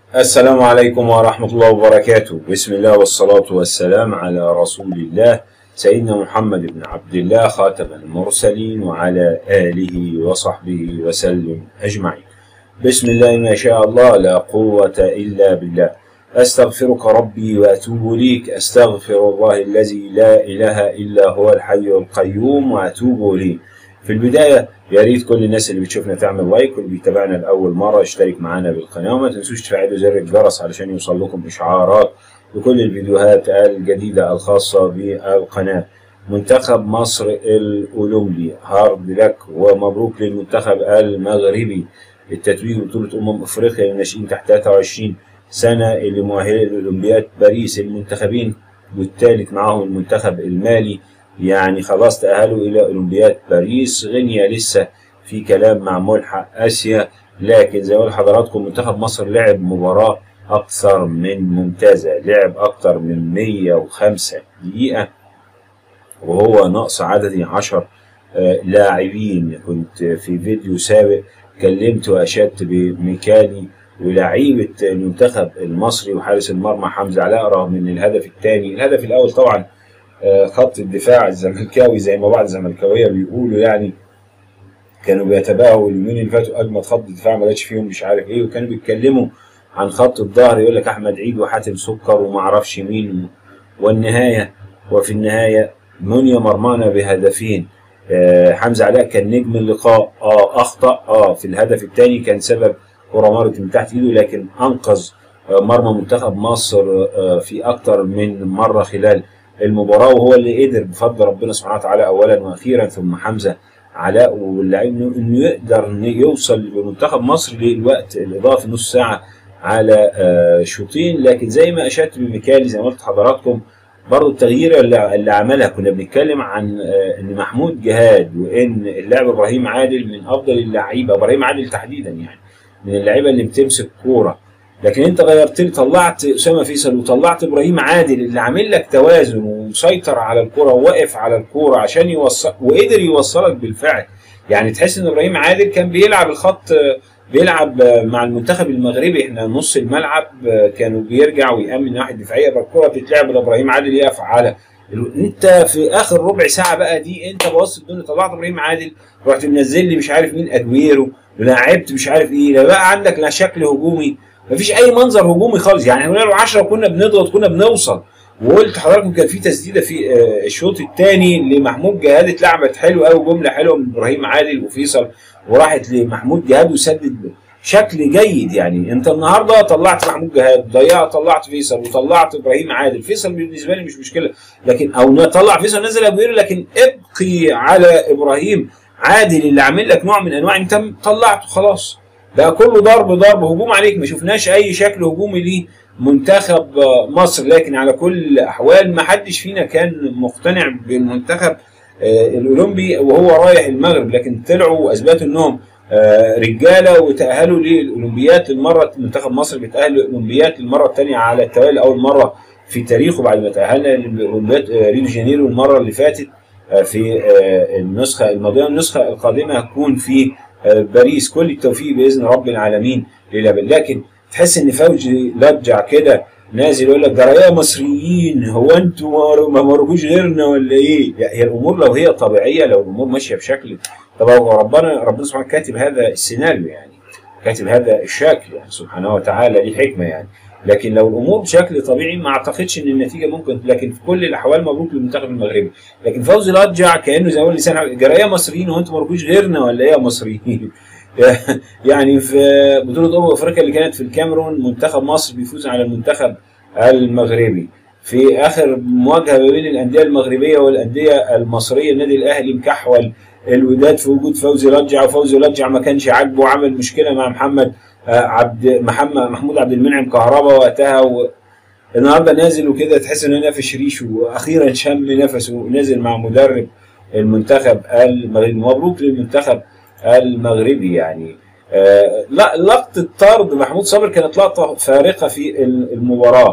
السلام عليكم ورحمة الله وبركاته بسم الله والصلاة والسلام على رسول الله سيدنا محمد بن عبد الله خاتم المرسلين وعلى آله وصحبه وسلم أجمعين بسم الله ما شاء الله لا قوة إلا بالله أستغفرك ربي وأتوب إليك أستغفر الله الذي لا إله إلا هو الحي القيوم وأتوب إليه في البداية يا ريت كل الناس اللي بتشوفنا تعمل لايك واللي بيتابعنا لأول مرة اشترك معانا بالقناة وما تنسوش تفعلوا زر الجرس علشان يوصل لكم إشعارات بكل الفيديوهات الجديدة الخاصة بالقناة منتخب مصر الأولمبي هارد لك ومبروك للمنتخب المغربي التتويج بطولة أمم أفريقيا للناشئين تحت 23 سنة اللي مؤهلة لأولمبياد باريس المنتخبين والثالث معاهم المنتخب المالي يعني خلاص تأهلوا إلى أولمبياد باريس غينيا لسه في كلام مع ملحق آسيا لكن زي ما قلت لحضراتكم منتخب مصر لعب مباراة أكثر من ممتازة لعب أكثر من 105 دقيقة وهو نقص عددي 10 لاعبين كنت في فيديو سابق كلمت وأشدت بميكالي ولاعيبة المنتخب المصري وحارس المرمى حمزة علاء رغم ان الهدف الثاني الهدف الاول طبعا خط الدفاع الزملكاوي زي ما بعض الزملكاويه بيقولوا يعني كانوا بيتباهوا اليومين اللي فاتوا اجمد خط دفاع ما جاتش فيهم مش عارف ايه وكانوا بيتكلموا عن خط الظهر يقول لك احمد عيد وحاتم سكر وما اعرفش مين والنهايه وفي النهايه منيا مرمانا بهدفين آه حمزه علاء كان نجم اللقاء اه اخطا اه في الهدف الثاني كان سبب كره مرت من تحت ايده لكن انقذ آه مرمى منتخب مصر آه في اكثر من مره خلال المباراه وهو اللي قدر بفضل ربنا سبحانه وتعالى اولا واخيرا ثم حمزه علاء واللاعب انه يقدر يوصل بمنتخب مصر للوقت الاضافي نص ساعه على شوطين لكن زي ما اشرت بميكالي زي ما قلت لحضراتكم برضه التغيير اللي, اللي عملها كنا بنتكلم عن ان محمود جهاد وان اللاعب ابراهيم عادل من افضل اللعيبه ابراهيم عادل تحديدا يعني من اللعيبه اللي بتمسك كوره لكن انت غيرت لي طلعت اسامه فيصل وطلعت ابراهيم عادل اللي عامل لك توازن ومسيطر على الكوره وواقف على الكوره عشان يوصل وقدر يوصلك بالفعل يعني تحس ان ابراهيم عادل كان بيلعب الخط بيلعب مع المنتخب المغربي احنا نص الملعب كانوا بيرجع ويامن ناحيه دفاعيه الكوره بتتلعب لابراهيم عادل يقف على انت في اخر ربع ساعه بقى دي انت بوظت الدنيا طلعت ابراهيم عادل رحت منزل لي مش عارف مين اجويرو ولعبت مش عارف ايه لا بقى عندك لا شكل هجومي مفيش اي منظر هجومي خالص يعني احنا لو 10 كنا بنضغط كنا بنوصل وقلت حضراتكم كان في تسديده في الشوط الثاني لمحمود جهاد اتلعبت حلو قوي جمله حلوه من ابراهيم عادل وفيصل وراحت لمحمود جهاد وسدد بشكل جيد يعني انت النهارده طلعت محمود جهاد ضيعت طلعت فيصل وطلعت ابراهيم عادل فيصل بالنسبه لي مش مشكله لكن او طلع فيصل نزل ابوير لكن ابقي على ابراهيم عادل اللي عامل لك نوع من انواع انت طلعته خلاص بقى كله ضرب ضرب هجوم عليك ما شفناش اي شكل هجومي ليه منتخب مصر لكن على كل الاحوال ما حدش فينا كان مقتنع بالمنتخب الاولمبي وهو رايح المغرب لكن طلعوا واثبتوا انهم رجاله وتاهلوا للاولمبيات للمره منتخب مصر بيتاهل للاولمبيات للمره الثانيه على التوالي اول مره في تاريخه بعد ما تاهلنا لاولمبياد ريو دي جانيرو المره اللي فاتت في النسخه الماضيه النسخه القادمه هتكون في باريس كل التوفيق باذن رب العالمين للابد لكن تحس ان فوجي لجع كده نازل يقول لك ده يا مصريين هو انتوا ما مرجوش غيرنا ولا ايه؟ هي الامور لو هي طبيعيه لو الامور ماشيه بشكل طب ربنا ربنا سبحانه كاتب هذا السيناريو يعني كاتب هذا الشكل يعني سبحانه وتعالى ليه حكمه يعني لكن لو الامور بشكل طبيعي ما اعتقدش ان النتيجه ممكن لكن في كل الاحوال مبروك للمنتخب المغربي لكن فوزي لجع كانه زي ما قال لسان جرايه مصريين وانتم ما غيرنا ولا ايه يا مصريين يعني في بطوله امم افريقيا اللي كانت في الكاميرون منتخب مصر بيفوز على المنتخب المغربي في اخر مواجهه ما بين الانديه المغربيه والانديه المصريه النادي الاهلي مكحول الوداد في وجود فوزي لجع وفوزي لجع ما كانش عاجبه وعمل مشكله مع محمد عبد محمد محمود عبد المنعم كهربا وقتها و النهارده نازل وكده تحس انه نافش ريشه واخيرا شم نفسه ونازل مع مدرب المنتخب المغربي مبروك للمنتخب المغربي يعني آه لا لقطه طرد محمود صابر كانت لقطه فارقه في المباراه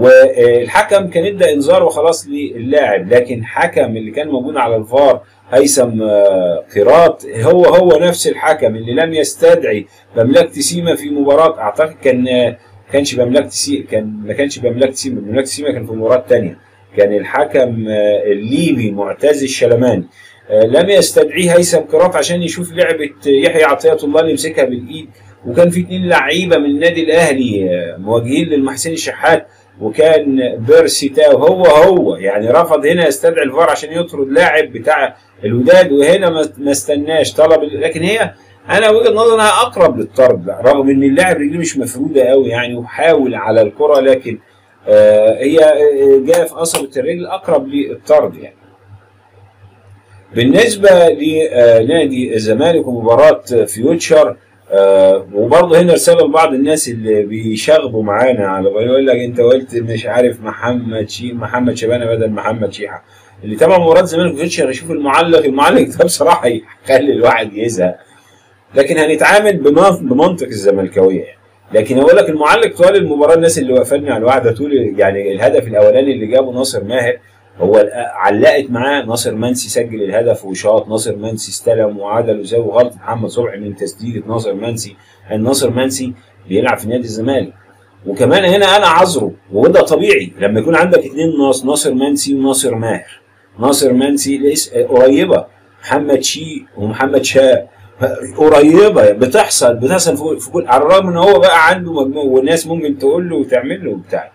والحكم كان ادى انذار وخلاص للاعب لكن حكم اللي كان موجود على الفار هيثم قيراط هو هو نفس الحكم اللي لم يستدعي مملكه سيما في مباراه اعتقد كان كانش بمملكه سي كان ما كانش بمملكه سيما مملكه سيما كان في مباراه ثانيه كان الحكم آه، الليبي معتز الشلماني آه، لم يستدعيه هيثم كرات عشان يشوف لعبه يحيى عطيه الله اللي يمسكها بالايد وكان في اثنين لعيبه من النادي الاهلي آه، مواجهين للمحسن الشحات وكان بيرسي تاو هو هو يعني رفض هنا يستدعي الفار عشان يطرد لاعب بتاع الوداد وهنا ما استناش طلب لكن هي انا وجهه نظري انها اقرب للطرد رغم ان اللاعب رجليه مش مفروده قوي يعني وحاول على الكره لكن آه هي جايه في قصبه الرجل اقرب للطرد يعني بالنسبه لنادي الزمالك ومباراه فيوتشر آه وبرضه هنا رساله لبعض الناس اللي بيشاغبوا معانا على يقول لك انت قلت مش عارف محمد شي محمد شبانه بدل محمد شيحه اللي تابع مباراه الزمالك وفيوتشر يشوف المعلق المعلق ده بصراحه يخلي الواحد يزهق لكن هنتعامل بمنطق الزملكاويه يعني لكن اقول لك المعلق طوال المباراه الناس اللي وقفلنا على الواحده طول يعني الهدف الاولاني اللي جابه ناصر ماهر هو علقت معاه ناصر منسي سجل الهدف وشاط ناصر منسي استلم وعدل وزاوي غلط محمد صبحي من تسديده ناصر منسي ان ناصر منسي بيلعب في نادي الزمالك وكمان هنا انا عذره وده طبيعي لما يكون عندك اثنين ناس ناصر منسي وناصر ماهر ناصر منسي قريبه محمد شي ومحمد شاء قريبه بتحصل بتحصل في كل على الرغم ان هو بقى عنده مجموعه والناس ممكن تقول له وتعمل له وبتاع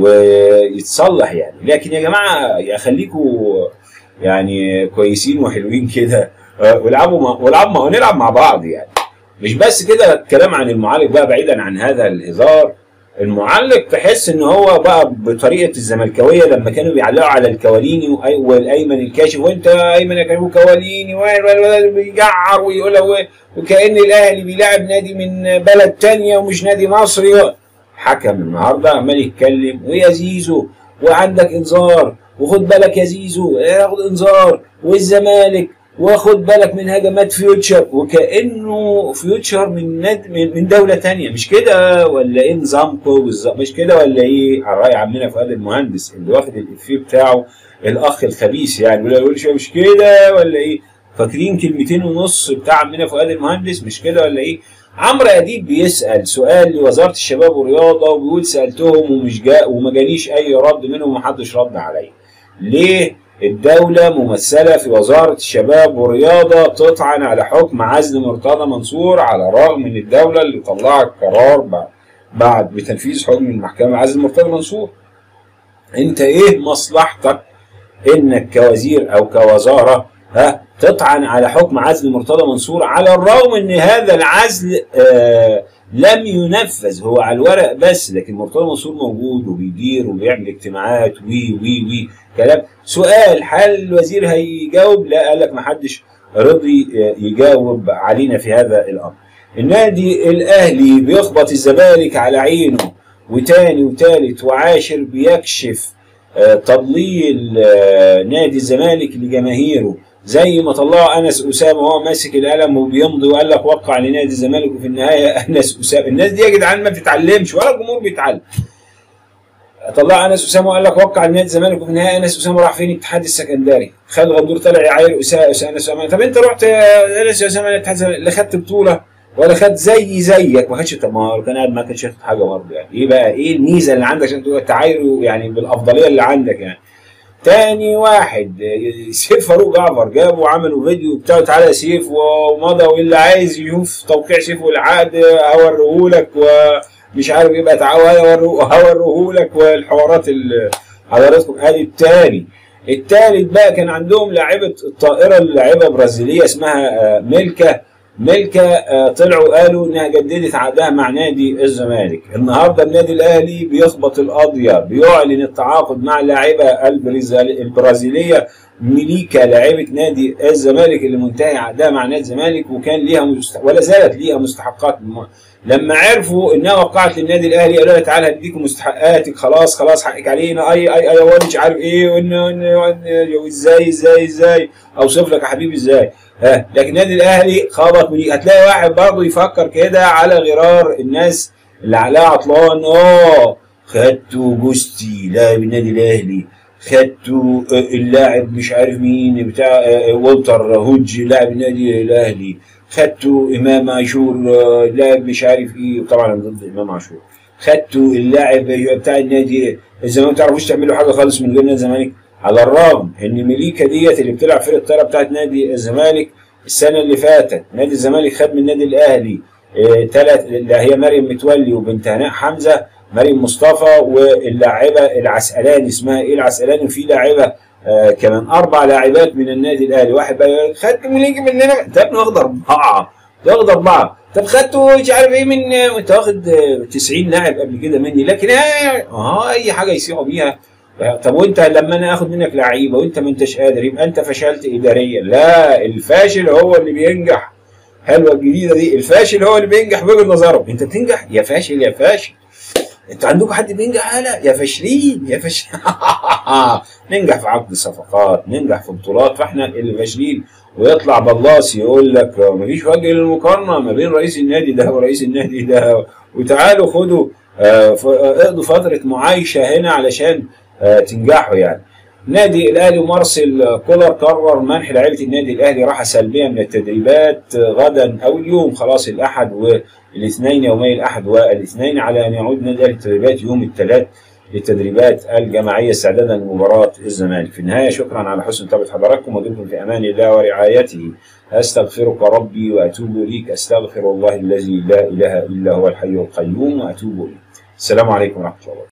ويتصلح يعني لكن يا جماعه يا خليكوا يعني كويسين وحلوين كده والعبوا والعبوا ونلعب مع بعض يعني مش بس كده الكلام عن المعالج بقى بعيدا عن هذا الهزار المعلق تحس ان هو بقى بطريقه الزملكاويه لما كانوا بيعلقوا على الكواليني والايمن الكاشف وانت ايمن يا كاشف كواليني بيجعر ويقول وكان الاهلي بيلاعب نادي من بلد تانية ومش نادي مصري حكم النهارده عمال يتكلم ويا زيزو وعندك انذار وخد بالك يا زيزو ياخد انذار والزمالك واخد بالك من هجمات فيوتشر وكانه فيوتشر من ند من دوله تانية مش كده ولا ايه نظامكم بالظبط مش كده ولا ايه على راي عمنا فؤاد المهندس اللي واخد الافيه بتاعه الاخ الخبيث يعني ولا يقول مش كده ولا ايه فاكرين كلمتين ونص بتاع عمنا فؤاد المهندس مش كده ولا ايه عمرو اديب بيسال سؤال لوزاره الشباب والرياضه وبيقول سالتهم ومش جاء وما جاليش اي رد منهم ومحدش رد عليا ليه الدولة ممثلة في وزارة الشباب والرياضة تطعن على حكم عزل مرتضى منصور على الرغم من الدولة اللي طلعت قرار بعد, بعد بتنفيذ حكم المحكمة عزل مرتضى منصور انت ايه مصلحتك انك كوزير او كوزارة ها تطعن على حكم عزل مرتضى منصور على الرغم ان هذا العزل آه لم ينفذ هو على الورق بس لكن مرتضى منصور موجود وبيدير وبيعمل اجتماعات وي وي وي كلام سؤال هل الوزير هيجاوب لا قال لك ما حدش رضي يجاوب علينا في هذا الامر النادي الاهلي بيخبط الزمالك على عينه وتاني وتالت وعاشر بيكشف تضليل نادي الزمالك لجماهيره زي ما طلعوا انس اسامه وهو ماسك القلم وبيمضي وقال لك وقع لنادي الزمالك وفي النهايه انس اسامه الناس دي يا جدعان ما بتتعلمش ولا الجمهور بيتعلم طلع انس اسامه وقال لك وقع لنادي الزمالك وفي النهايه انس اسامه راح فين الاتحاد السكندري خالد غندور طلع يعاير اسامه اسامه طب انت رحت انس اسامه الاتحاد اللي خدت بطوله ولا خد زي زيك ما خدش طب ما كان قاعد ما كانش ياخد حاجه برضه يعني ايه بقى ايه الميزه اللي عندك عشان تقول تعايره يعني بالافضليه اللي عندك يعني تاني واحد سيف فاروق جعفر جابوا وعملوا فيديو بتاعه تعالى يا سيف ومضى واللي عايز يشوف توقيع سيف والعقد اوريهولك ومش عارف ايه بقى تعالى هوريهولك والحوارات اللي حضراتكم ادي التاني التالت بقى كان عندهم لاعبة الطائرة اللاعبة برازيلية اسمها ميلكا ميلكا طلعوا قالوا انها جددت عقدها مع نادي الزمالك النهارده النادي الاهلي بيخبط القضيه بيعلن التعاقد مع اللاعبه البرازيليه ميليكا لاعبه نادي الزمالك اللي منتهي عقدها مع نادي الزمالك وكان ليها مست... ولا زالت ليها مستحقات لما عرفوا انها وقعت للنادي الاهلي قالوا لها تعالى هديكم مستحقاتك خلاص خلاص حقك علينا اي اي اي مش عارف ايه وازاي ازاي ازاي اوصف لك يا حبيبي ازاي ها لكن النادي الاهلي خبط من هتلاقي واحد برضه يفكر كده على غرار الناس اللي عليها عطلان اه خدتوا جوستي لاعب النادي الاهلي خدتوا اللاعب مش عارف مين بتاع والتر هوج لاعب النادي الاهلي خدتوا امام عاشور لاعب مش عارف ايه طبعا انا ضد امام عاشور خدتوا اللاعب بتاع النادي الزمالك ما تعرفوش تعملوا حاجه خالص من غير نادي الزمالك على الرغم ان مليكا ديت اللي بتلعب فرقه الطايره بتاعت نادي الزمالك السنه اللي فاتت نادي الزمالك خد من النادي الاهلي ثلاث اللي هي مريم متولي وبنت هناء حمزه مريم مصطفى واللاعبه العسقلاني اسمها ايه العسقلاني وفي لاعبه آه كمان اربع لاعبات من النادي الاهلي واحد بقى خدت مليكا مننا انت ابني واخد اربعه واخد اربعه طب خدته مش عارف ايه من وانت واخد 90 لاعب قبل كده مني لكن اه اي حاجه يسيعوا بيها طب وانت لما انا اخد منك لعيبه وانت ما انتش قادر يبقى انت فشلت اداريا لا الفاشل هو اللي بينجح حلوه الجديده دي الفاشل هو اللي بينجح بوجهه نظرهم انت بتنجح يا فاشل يا فاشل انت عندكم حد بينجح لا يا فاشلين يا فاشل ننجح في عقد صفقات ننجح في بطولات فاحنا اللي فاشلين ويطلع بلاص يقول لك مفيش وجه للمقارنه ما بين رئيس النادي ده ورئيس النادي ده وتعالوا خدوا اقضوا فتره معايشه هنا علشان تنجحوا يعني نادي الاهلي ومارسيل كولر قرر منح لعيبه النادي الاهلي راحه سلبيه من التدريبات غدا او اليوم خلاص الاحد والاثنين يومي الاحد والاثنين على ان يعود نادي الاهلي التدريبات يوم الثلاث للتدريبات الجماعيه استعدادا لمباراه الزمالك في النهايه شكرا على حسن متابعه حضراتكم ودمتم في امان الله ورعايته استغفرك ربي واتوب اليك استغفر الله الذي لا اله الا هو الحي القيوم واتوب اليه السلام عليكم ورحمه الله